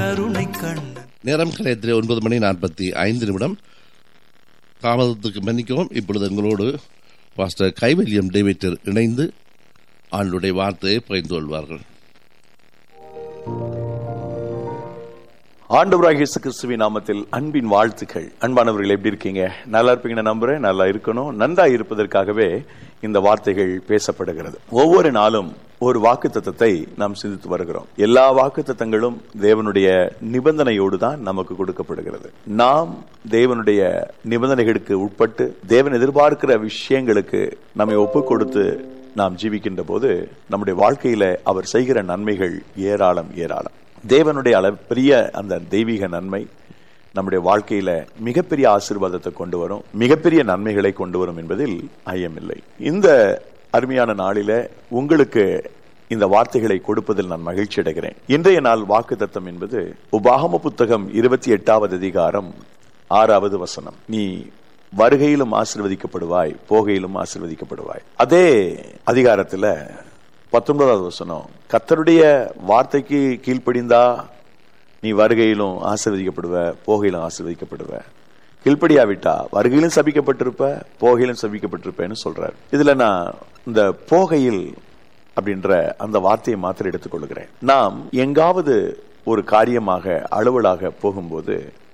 கருணை கண்ணன் நேரம் கலையத்திலே ஒன்பது மணி நாற்பத்தி ஐந்து நிமிடம் தாமதத்துக்கு மன்னிக்கவும் இப்பொழுது எங்களோடு பாஸ்டர் கைவல்யம் டேவிட்டர் இணைந்து ஆண்டுடைய வார்த்தையை பகிர்ந்து கொள்வார்கள் ஆண்டவராக இயேசு கிறிஸ்துவின் நாமத்தில் அன்பின் வாழ்த்துக்கள் அன்பானவர்கள் எப்படி இருக்கீங்க நல்லா இருப்பீங்கன்னு நம்புறேன் நல்லா இருக்கணும் நன்றா இருப்பதற்காகவே இந்த வார்த்தைகள் பேசப்படுகிறது ஒவ்வொரு நாளும் ஒரு வாக்கு தத்தத்தை நாம் சிந்தித்து வருகிறோம் எல்லா வாக்கு தத்தங்களும் தேவனுடைய நிபந்தனையோடு தான் நமக்கு கொடுக்கப்படுகிறது நாம் தேவனுடைய நிபந்தனைகளுக்கு உட்பட்டு தேவன் எதிர்பார்க்கிற விஷயங்களுக்கு நம்மை ஒப்பு கொடுத்து நாம் ஜீவிக்கின்ற போது நம்முடைய வாழ்க்கையில அவர் செய்கிற நன்மைகள் ஏராளம் ஏராளம் தேவனுடைய அள பெரிய அந்த தெய்வீக நன்மை நம்முடைய வாழ்க்கையில மிகப்பெரிய ஆசீர்வாதத்தை கொண்டு வரும் மிகப்பெரிய நன்மைகளை கொண்டு வரும் என்பதில் ஐயமில்லை இந்த அருமையான நாளில உங்களுக்கு இந்த வார்த்தைகளை கொடுப்பதில் நான் மகிழ்ச்சி அடைகிறேன் இன்றைய நாள் வாக்கு தத்தம் என்பது உபாகம புத்தகம் இருபத்தி எட்டாவது அதிகாரம் ஆறாவது வசனம் நீ வருகையிலும் ஆசிர்வதிக்கப்படுவாய் போகையிலும் ஆசிர்வதிக்கப்படுவாய் அதே அதிகாரத்துல பத்தொன்பதாவது வசனம் கத்தருடைய வார்த்தைக்கு கீழ்ப்படிந்தா நீ வருகையிலும் ஆசிர்வதிக்கப்படுவ போகையிலும் ஆசிர்வதிக்கப்படுவ கீழ்ப்படியாவிட்டா வருகையிலும் சபிக்கப்பட்டிருப்ப போகையிலும் சபிக்கப்பட்டிருப்பேன்னு சொல்றார் இதுல நான் இந்த போகையில் அப்படின்ற அந்த வார்த்தையை மாத்திரம் எடுத்துக்கொள்கிறேன் நாம் எங்காவது ஒரு காரியமாக அலுவலாக போகும்போது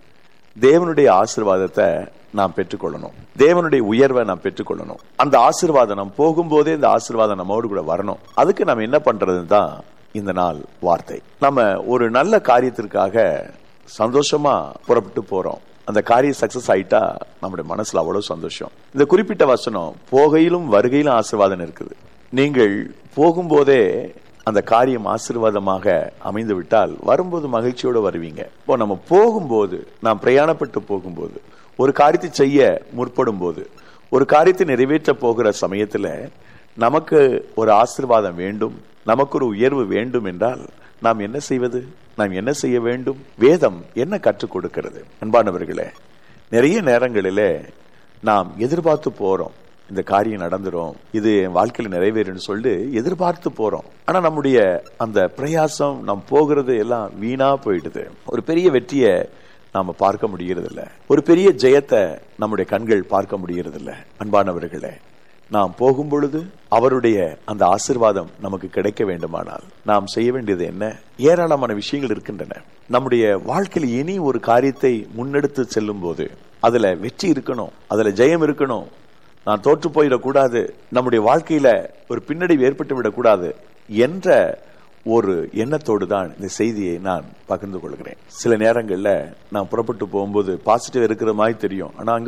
தேவனுடைய ஆசிர்வாதத்தை நாம் பெற்றுக்கொள்ளணும் தேவனுடைய உயர்வை நாம் பெற்றுக்கொள்ளணும் அந்த ஆசிர்வாதம் நாம் போகும்போதே இந்த ஆசிர்வாதம் நம்மோடு கூட வரணும் அதுக்கு நம்ம என்ன பண்றதுன்னு தான் இந்த நாள் வார்த்தை நம்ம ஒரு நல்ல காரியத்திற்காக சந்தோஷமா புறப்பட்டு போறோம் அந்த காரியம் சக்சஸ் ஆயிட்டா நம்முடைய மனசுல அவ்வளவு சந்தோஷம் இந்த குறிப்பிட்ட வசனம் போகையிலும் வருகையிலும் ஆசிர்வாதம் இருக்குது நீங்கள் போகும்போதே அந்த காரியம் ஆசீர்வாதமாக அமைந்து விட்டால் வரும்போது மகிழ்ச்சியோடு வருவீங்க இப்போ நம்ம போகும்போது நாம் பிரயாணப்பட்டு போகும்போது ஒரு காரியத்தை செய்ய முற்படும் போது ஒரு காரியத்தை நிறைவேற்ற போகிற சமயத்துல நமக்கு ஒரு ஆசிர்வாதம் வேண்டும் நமக்கு ஒரு உயர்வு வேண்டும் என்றால் நாம் என்ன செய்வது நாம் என்ன செய்ய வேண்டும் வேதம் என்ன கற்றுக் கொடுக்கிறது அன்பானவர்களே நிறைய நேரங்களிலே நாம் எதிர்பார்த்து போறோம் இந்த காரியம் நடந்துரும் இது என் வாழ்க்கையில நிறைவேறும்னு சொல்லிட்டு எதிர்பார்த்து போறோம் ஆனா நம்முடைய அந்த பிரயாசம் நாம் போகிறது எல்லாம் வீணா போயிடுது ஒரு பெரிய வெற்றியை நாம பார்க்க முடியறது இல்ல ஒரு பெரிய ஜெயத்தை நம்முடைய கண்கள் பார்க்க முடியறது இல்ல அன்பானவர்களே நாம் போகும் பொழுது அவருடைய அந்த ஆசிர்வாதம் நமக்கு கிடைக்க வேண்டுமானால் நாம் செய்ய வேண்டியது என்ன ஏராளமான விஷயங்கள் இருக்கின்றன நம்முடைய வாழ்க்கையில் இனி ஒரு காரியத்தை முன்னெடுத்து செல்லும் போது அதுல வெற்றி இருக்கணும் அதுல ஜெயம் இருக்கணும் நான் தோற்று போயிடக்கூடாது நம்முடைய வாழ்க்கையில ஒரு பின்னடைவு ஏற்பட்டு விடக்கூடாது என்ற ஒரு எண்ணத்தோடு தான் இந்த செய்தியை நான் பகிர்ந்து கொள்கிறேன் சில நேரங்கள்ல நான் புறப்பட்டு போகும்போது பாசிட்டிவ் இருக்கிற மாதிரி தெரியும் ஆனா அங்க